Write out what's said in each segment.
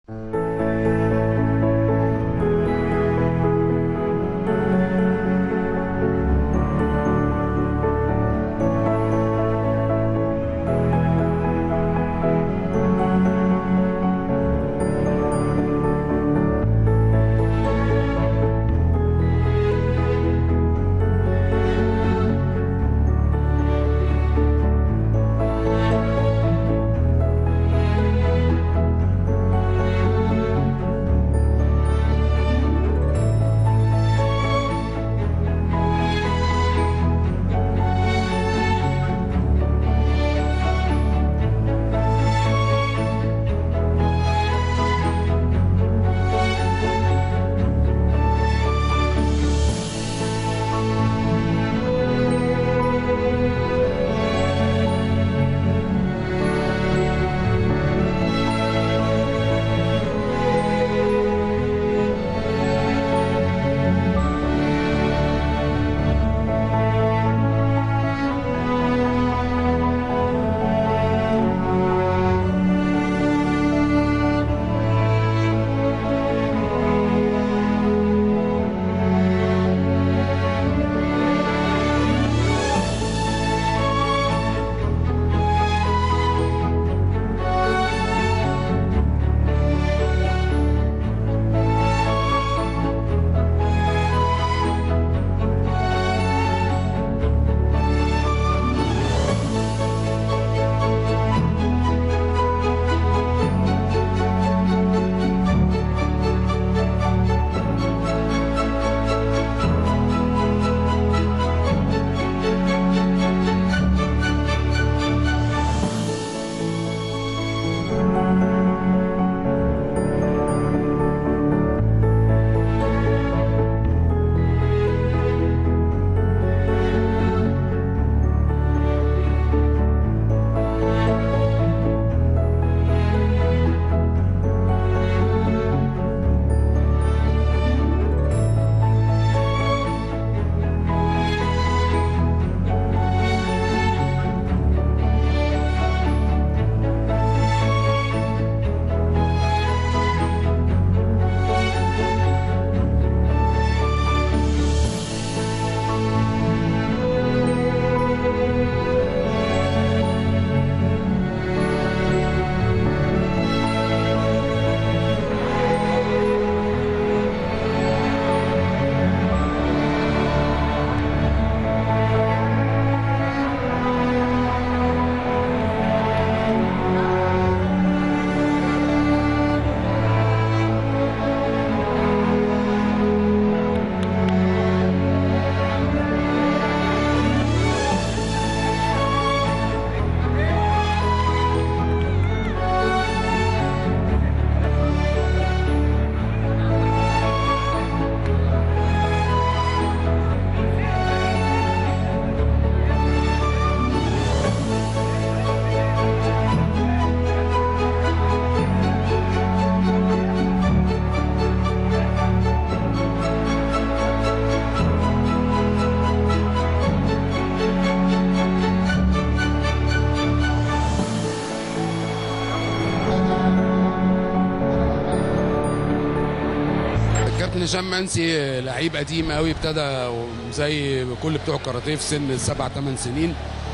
كابتن هشام منسي لعيب قديم قوي ابتدى زي كل بتوع الكاراتيه في سن السبع ثمان سنين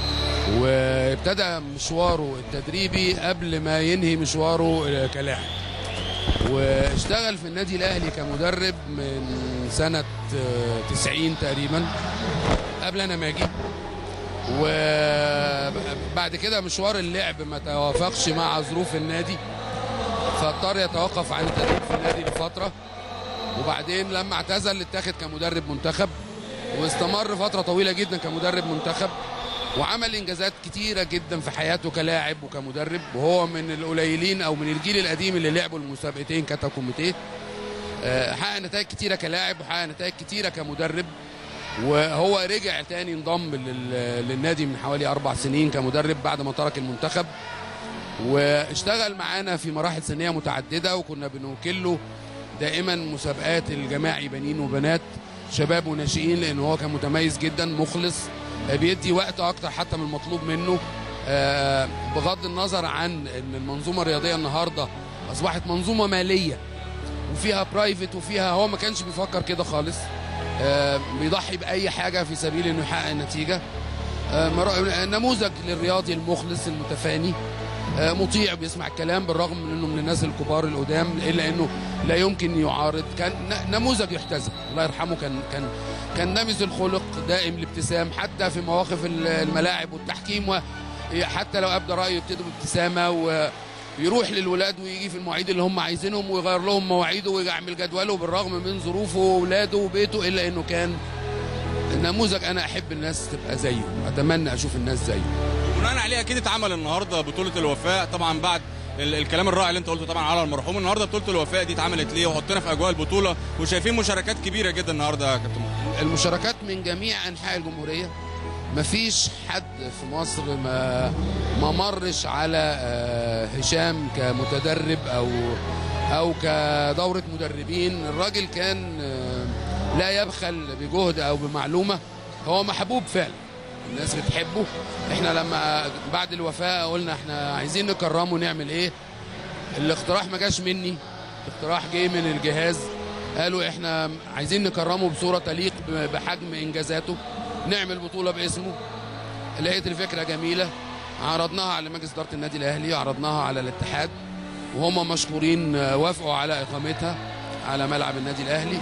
وابتدى مشواره التدريبي قبل ما ينهي مشواره كلاعب واشتغل في النادي الاهلي كمدرب من سنه 90 تقريبا قبل انا ما اجي وبعد كده مشوار اللعب ما توافقش مع ظروف النادي فاضطر يتوقف عن التدريب في النادي لفتره وبعدين لما اعتزل اتاخد كمدرب منتخب واستمر فتره طويله جدا كمدرب منتخب وعمل انجازات كتيره جدا في حياته كلاعب وكمدرب وهو من القليلين او من الجيل القديم اللي لعبوا المسابقتين كاتا كوميتيه حقق نتائج كتيره كلاعب وحقق نتائج كتيره كمدرب وهو رجع تاني انضم للنادي من حوالي اربع سنين كمدرب بعد ما ترك المنتخب واشتغل معانا في مراحل سنيه متعدده وكنا بنوكل له دائما مسابقات الجماعي بنين وبنات شباب وناشئين لان هو كان متميز جدا مخلص بيدي وقت اكتر حتى من المطلوب منه بغض النظر عن ان المنظومه الرياضيه النهارده اصبحت منظومه ماليه وفيها برايفت وفيها هو ما كانش بيفكر كده خالص آه، بيضحي باي حاجه في سبيل انه يحقق النتيجه آه، مرا- نموذج للرياضي المخلص المتفاني آه، مطيع بيسمع الكلام بالرغم من انه من الناس الكبار القدام الا انه لا يمكن يعارض كان ن- نموذج يحتذى الله يرحمه كان كان كان نمز الخلق دائم الابتسام حتى في مواقف ال- الملاعب والتحكيم و- حتى لو ابدى رايه يبتدي بابتسامه ويروح للولاد ويجي في المواعيد اللي هم عايزينهم ويغير لهم مواعيده ويعمل جدوله بالرغم من ظروفه واولاده وبيته الا انه كان نموذج انا احب الناس تبقى زيه اتمنى اشوف الناس زيه بناء عليه اكيد اتعمل النهارده بطوله الوفاء طبعا بعد ال- الكلام الرائع اللي انت قلته طبعا على المرحوم النهارده بطوله الوفاء دي اتعملت ليه وحطينا في اجواء البطوله وشايفين مشاركات كبيره جدا النهارده يا كابتن محمد. المشاركات من جميع انحاء الجمهوريه مفيش حد في مصر ما ما مرش على آه، هشام كمتدرب او او كدوره مدربين الراجل كان آه، لا يبخل بجهد او بمعلومه هو محبوب فعلا الناس بتحبه احنا لما بعد الوفاه قلنا احنا عايزين نكرمه نعمل ايه الاقتراح ما جاش مني الاقتراح جه من الجهاز قالوا احنا عايزين نكرمه بصوره تليق بحجم انجازاته نعمل بطوله باسمه لقيت الفكره جميله عرضناها على مجلس اداره النادي الاهلي عرضناها على الاتحاد وهم مشكورين آه، وافقوا على اقامتها على ملعب النادي الاهلي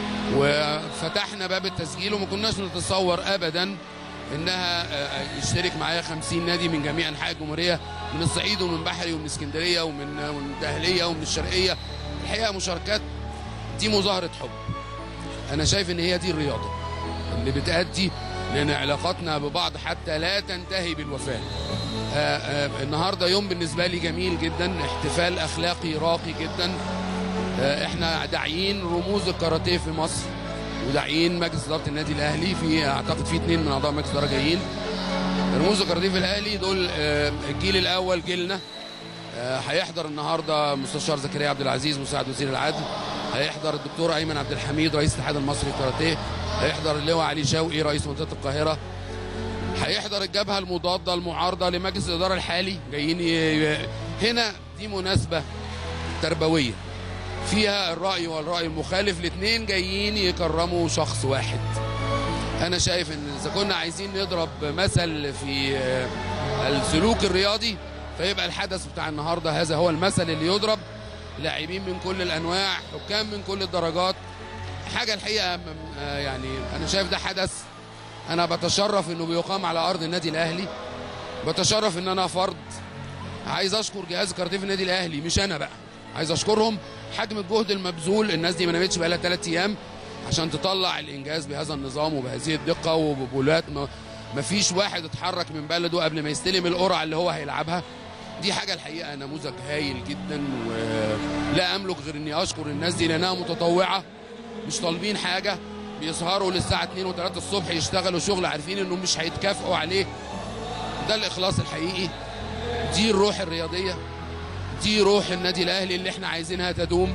وفتحنا باب التسجيل وما كناش نتصور ابدا انها آه، يشترك معايا 50 نادي من جميع انحاء الجمهوريه من الصعيد ومن بحري ومن اسكندريه ومن آه، ومن الدهليه ومن الشرقيه الحقيقه مشاركات دي مظاهره حب انا شايف ان هي دي الرياضه اللي بتأدي لان علاقاتنا ببعض حتى لا تنتهي بالوفاه آه، آه، النهارده يوم بالنسبه لي جميل جدا احتفال اخلاقي راقي جدا آه، احنا داعيين رموز الكاراتيه في مصر وداعيين مجلس اداره النادي الاهلي في اعتقد في اثنين من اعضاء مجلس الاداره جايين رموز الكاراتيه في الاهلي دول آه، الجيل الاول جيلنا آه، هيحضر النهارده مستشار زكريا عبد العزيز مساعد وزير العدل هيحضر الدكتور ايمن عبد الحميد رئيس الاتحاد المصري للكاراتيه هيحضر اللواء علي شوقي رئيس منطقه القاهره هيحضر الجبهه المضاده المعارضه لمجلس الاداره الحالي جايين ي... هنا دي مناسبه تربويه فيها الراي والراي المخالف الاثنين جايين يكرموا شخص واحد انا شايف ان اذا كنا عايزين نضرب مثل في آه، السلوك الرياضي فيبقى الحدث بتاع النهارده هذا هو المثل اللي يضرب لاعبين من كل الانواع حكام من كل الدرجات حاجه الحقيقه م- آه، يعني انا شايف ده حدث انا بتشرف انه بيقام على ارض النادي الاهلي بتشرف ان انا فرد عايز اشكر جهاز الكاراتيه في النادي الاهلي مش انا بقى عايز اشكرهم حجم الجهد المبذول الناس دي ما نامتش بقى لها ثلاث ايام عشان تطلع الانجاز بهذا النظام وبهذه الدقه وببولات ما ما فيش واحد اتحرك من بلده قبل ما يستلم القرعه اللي هو هيلعبها دي حاجه الحقيقه نموذج هايل جدا ولا املك غير اني اشكر الناس دي لانها متطوعه مش طالبين حاجه بيسهروا للساعه 2 و3 الصبح يشتغلوا شغل عارفين انهم مش هيتكافئوا عليه ده الاخلاص الحقيقي دي الروح الرياضيه دي روح النادي الاهلي اللي احنا عايزينها تدوم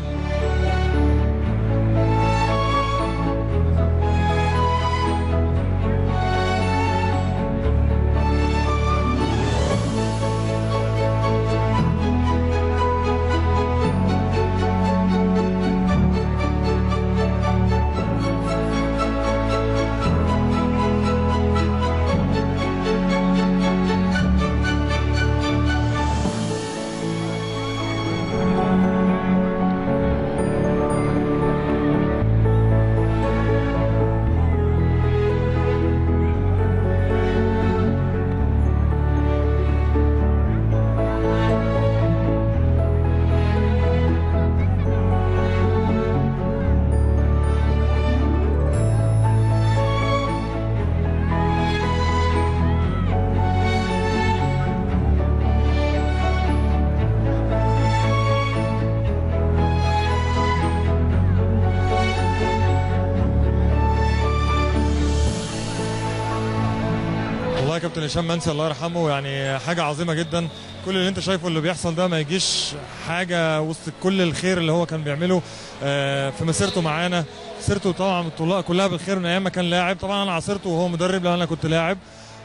والله يا كابتن هشام منسي الله يرحمه يعني حاجه عظيمه جدا كل اللي انت شايفه اللي بيحصل ده ما يجيش حاجه وسط كل الخير اللي هو كان بيعمله آه، في مسيرته معانا مسيرته طبعا الطلاق كلها بالخير من ايام ما كان لاعب طبعا انا عاصرته وهو مدرب لان انا كنت لاعب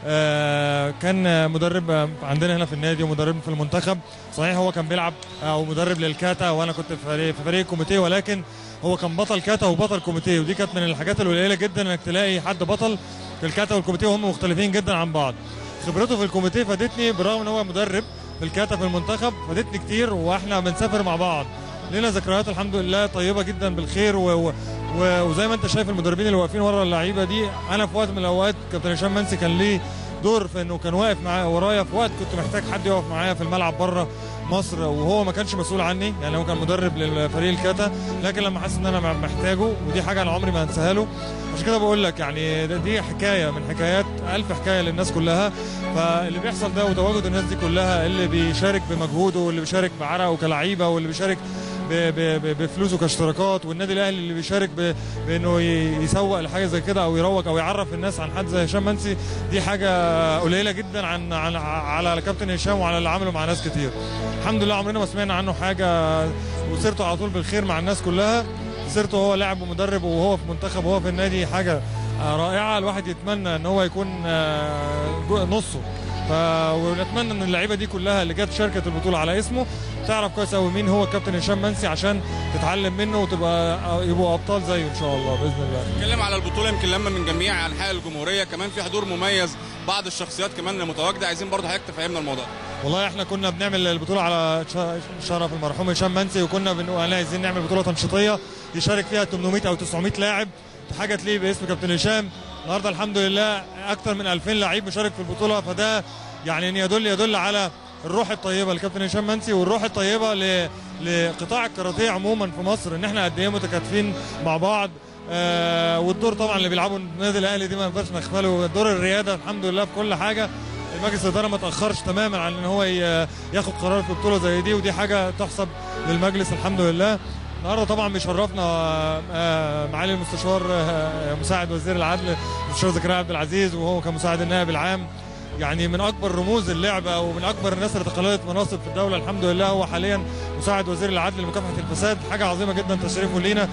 آه، كان مدرب آه، عندنا هنا في النادي ومدرب في المنتخب صحيح هو كان بيلعب او مدرب للكاتا وانا كنت في فريق في فريق الكوميتيه ولكن هو كان بطل كاتا وبطل كوميتيه ودي كانت من الحاجات القليله جدا انك تلاقي حد بطل في الكاتا والكوميتيه وهم مختلفين جدا عن بعض خبرته في الكوميتيه فادتني بالرغم ان هو مدرب في الكاتا في المنتخب فادتني كتير واحنا بنسافر مع بعض لنا ذكريات الحمد لله طيبه جدا بالخير و... و... و... وزي ما انت شايف المدربين اللي واقفين ورا اللعيبه دي انا في وقت من الاوقات كابتن هشام منسي كان ليه دور في انه كان واقف معايا ورايا في وقت كنت محتاج حد يقف معايا في الملعب بره مصر وهو ما كانش مسؤول عني يعني هو كان مدرب للفريق الكاتا لكن لما حس ان انا محتاجه ودي حاجه انا عمري ما هنساها له عشان كده بقول لك يعني ده- دي حكايه من حكايات الف حكايه للناس كلها فاللي بيحصل ده وتواجد الناس دي كلها اللي بيشارك بمجهوده واللي بيشارك بعرقه كلعيبه واللي بيشارك ب- ب- ب- بفلوسه كاشتراكات والنادي الاهلي اللي بيشارك ب- بانه ي- يسوق لحاجه زي كده او يروج او يعرف الناس عن حد زي هشام منسي دي حاجه قليله جدا عن, عن على كابتن هشام وعلى اللي عمله مع ناس كتير الحمد لله عمرنا ما سمعنا عنه حاجه وسيرته على طول بالخير مع الناس كلها سيرته هو لاعب ومدرب وهو في منتخب وهو في النادي حاجه آه، رائعه الواحد يتمنى ان هو يكون آه، جو- نصه ف ونتمنى ان اللعيبه دي كلها اللي جت شاركت البطوله على اسمه تعرف كويس قوي مين هو الكابتن هشام منسي عشان تتعلم منه وتبقى يبقوا ابطال زيه ان شاء الله باذن الله نتكلم على البطوله يمكن لما من جميع انحاء الجمهوريه كمان في حضور مميز بعض الشخصيات كمان اللي متواجده عايزين برضه حضرتك تفهمنا الموضوع ده والله احنا كنا بنعمل البطوله على ش- شرف المرحوم هشام منسي وكنا بنقول عايزين نعمل بطوله تنشيطيه يشارك فيها 800 او 900 لاعب حاجه تليق باسم كابتن هشام النهارده الحمد لله اكثر من 2000 لعيب مشارك في البطوله فده يعني إن يدل يدل على الروح الطيبه لكابتن هشام منسي والروح الطيبه ل... لقطاع الكاراتيه عموما في مصر ان احنا قد ايه متكاتفين مع بعض آه والدور طبعا اللي بيلعبوا النادي الاهلي دي ما ينفعش نغفله دور الرياده الحمد لله في كل حاجه المجلس الاداره ما تاخرش تماما عن ان هو ي- ياخد قرار في بطوله زي دي ودي حاجه تحسب للمجلس الحمد لله النهارده طبعا بيشرفنا آه، معالي المستشار آه، مساعد وزير العدل المستشار زكريا عبد العزيز وهو كمساعد النائب العام يعني من اكبر رموز اللعبه ومن اكبر الناس اللي تقلدت مناصب في الدوله الحمد لله هو حاليا مساعد وزير العدل لمكافحه الفساد حاجه عظيمه جدا تشريفه لينا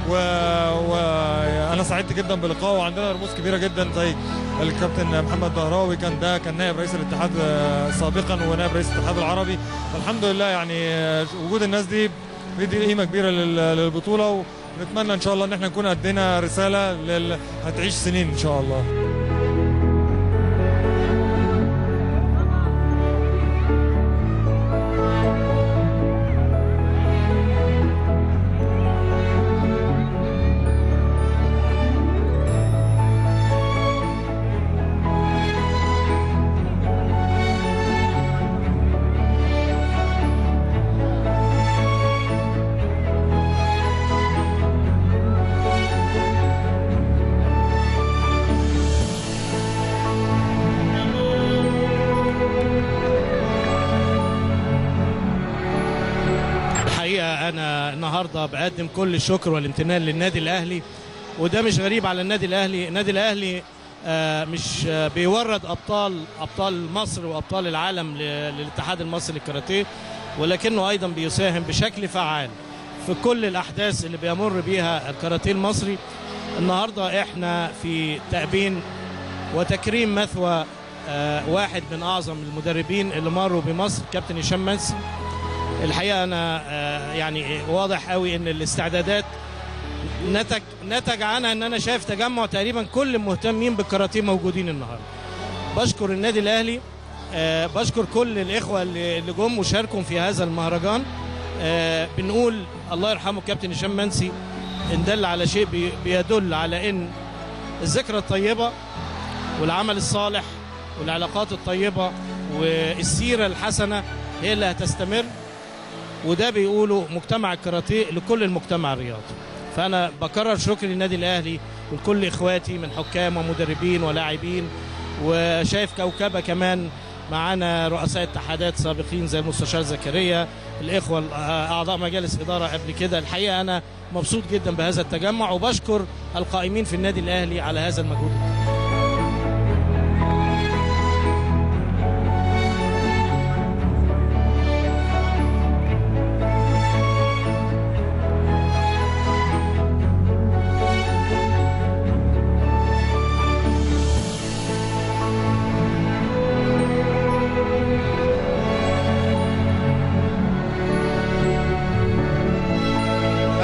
وانا سعدت جدا بلقائه وعندنا رموز كبيره جدا زي الكابتن محمد دهراوي كان ده كان نائب رئيس الاتحاد آه، سابقا ونائب رئيس الاتحاد العربي فالحمد لله يعني آه، وجود الناس دي بيدي قيمه كبيره لل- للبطوله ونتمنى ان شاء الله ان احنا نكون ادينا رساله لل... هتعيش سنين ان شاء الله الحقيقه انا النهارده بقدم كل الشكر والامتنان للنادي الاهلي وده مش غريب على النادي الاهلي النادي الاهلي آه، مش آه، بيورد ابطال ابطال مصر وابطال العالم ل- للاتحاد المصري للكاراتيه ولكنه ايضا بيساهم بشكل فعال في كل الاحداث اللي بيمر بيها الكاراتيه المصري النهارده احنا في تأبين وتكريم مثوى آه، واحد من اعظم المدربين اللي مروا بمصر كابتن هشام منسي الحقيقه انا آه، يعني واضح قوي ان الاستعدادات نتج نتج عنها ان انا شايف تجمع تقريبا كل المهتمين بالكاراتيه موجودين النهارده بشكر النادي الاهلي آه، بشكر كل الاخوه اللي اللي جم وشاركوا في هذا المهرجان آه، بنقول الله يرحمه كابتن هشام منسي ان دل على شيء بي- بيدل على ان الذكرى الطيبه والعمل الصالح والعلاقات الطيبه والسيره الحسنه هي اللي هتستمر وده بيقولوا مجتمع الكاراتيه لكل المجتمع الرياضي فانا بكرر شكري للنادي الاهلي ولكل اخواتي من حكام ومدربين ولاعبين وشايف كوكبه كمان معانا رؤساء اتحادات سابقين زي المستشار زكريا الاخوه اعضاء مجالس اداره قبل كده الحقيقه انا مبسوط جدا بهذا التجمع وبشكر القائمين في النادي الاهلي على هذا المجهود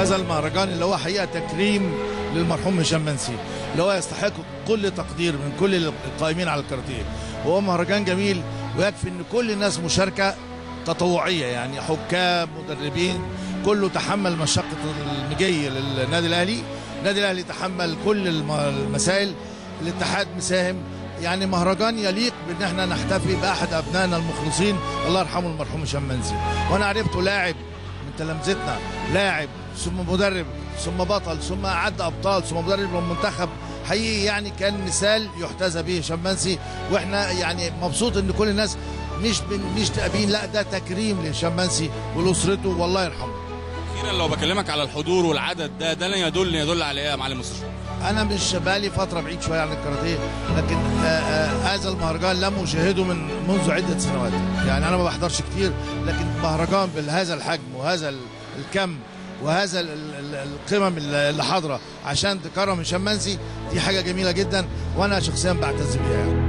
هذا المهرجان اللي هو حقيقه تكريم للمرحوم هشام منسي اللي هو يستحق كل تقدير من كل القائمين على الكاراتيه وهو مهرجان جميل ويكفي ان كل الناس مشاركه تطوعيه يعني حكام مدربين كله تحمل مشقه المجي للنادي الاهلي النادي الاهلي تحمل كل الم- المسائل الاتحاد مساهم يعني مهرجان يليق بان احنا نحتفي باحد ابنائنا المخلصين الله يرحمه المرحوم هشام منسي وانا عرفته لاعب من تلامذتنا لاعب ثم مدرب ثم بطل ثم اعد ابطال ثم مدرب للمنتخب حقيقي يعني كان مثال يحتذى به هشام منسي واحنا يعني مبسوط ان كل الناس مش بن مش تأبين لا ده تكريم لهشام منسي ولاسرته والله يرحمه اخيرا لو بكلمك على الحضور والعدد ده ده لن يدل يدل على ايه يا معلم مصطفى انا مش بقالي فتره بعيد شويه عن الكاراتيه لكن آه آه هذا المهرجان لم اشاهده من منذ عده سنوات يعني انا ما بحضرش كتير لكن مهرجان بهذا الحجم وهذا ال- الكم وهذا ال- ال- القمم اللي اللي حاضره عشان تكرم هشام منسي دي حاجه جميله جدا وانا شخصيا بعتز بيها يعني.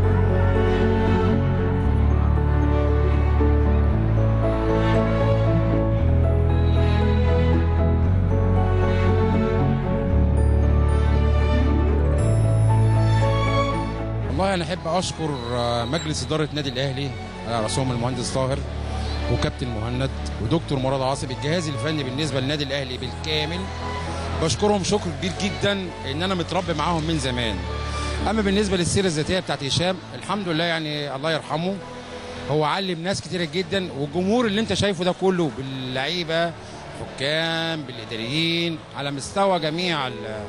والله انا احب اشكر آه، مجلس اداره النادي الاهلي على راسهم المهندس طاهر وكابتن مهند ودكتور مراد عاصم الجهاز الفني بالنسبه للنادي الاهلي بالكامل بشكرهم شكر كبير جدا ان انا متربي معاهم من زمان اما بالنسبه للسيره الذاتيه بتاعت هشام الحمد لله يعني الله يرحمه هو علم ناس كتيره جدا والجمهور اللي انت شايفه ده كله باللعيبه حكام بالاداريين على مستوى جميع ال-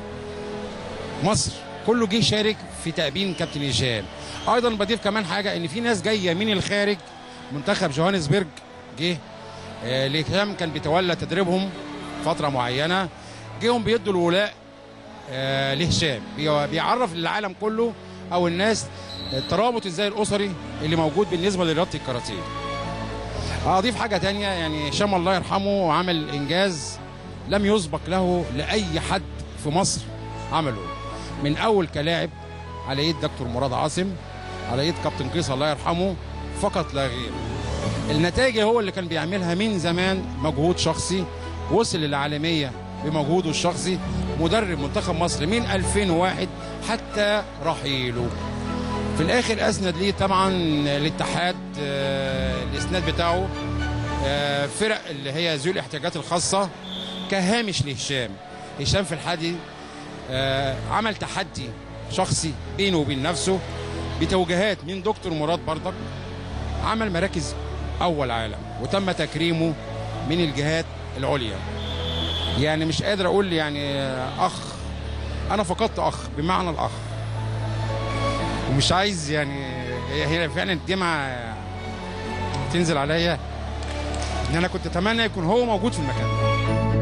مصر كله جه شارك في تأبين كابتن هشام ايضا بضيف كمان حاجه ان في ناس جايه من الخارج منتخب جوهانسبرج جه آه، لهشام كان بيتولى تدريبهم فتره معينه جيهم بيدوا الولاء آه، لهشام بي- بيعرف للعالم كله او الناس الترابط ازاي الاسري اللي موجود بالنسبه لرياضه الكاراتيه اضيف حاجه تانية يعني هشام الله يرحمه عمل انجاز لم يسبق له لاي حد في مصر عمله من اول كلاعب على ايد دكتور مراد عاصم على ايد كابتن قيس الله يرحمه فقط لا غير النتائج هو اللي كان بيعملها من زمان مجهود شخصي وصل للعالميه بمجهوده الشخصي مدرب منتخب مصر من 2001 حتى رحيله في الاخر اسند ليه طبعا الاتحاد آه، الاسناد بتاعه آه، فرق اللي هي ذوي الاحتياجات الخاصه كهامش لهشام هشام في الحالة دي آه، عمل تحدي شخصي بينه وبين نفسه بتوجيهات من دكتور مراد بردك عمل مراكز اول عالم وتم تكريمه من الجهات العليا يعني مش قادر اقول يعني آه، اخ انا فقدت اخ بمعنى الاخ ومش عايز يعني هي هي فعلا الدمعه تنزل عليا ان انا كنت اتمنى يكون هو موجود في المكان ده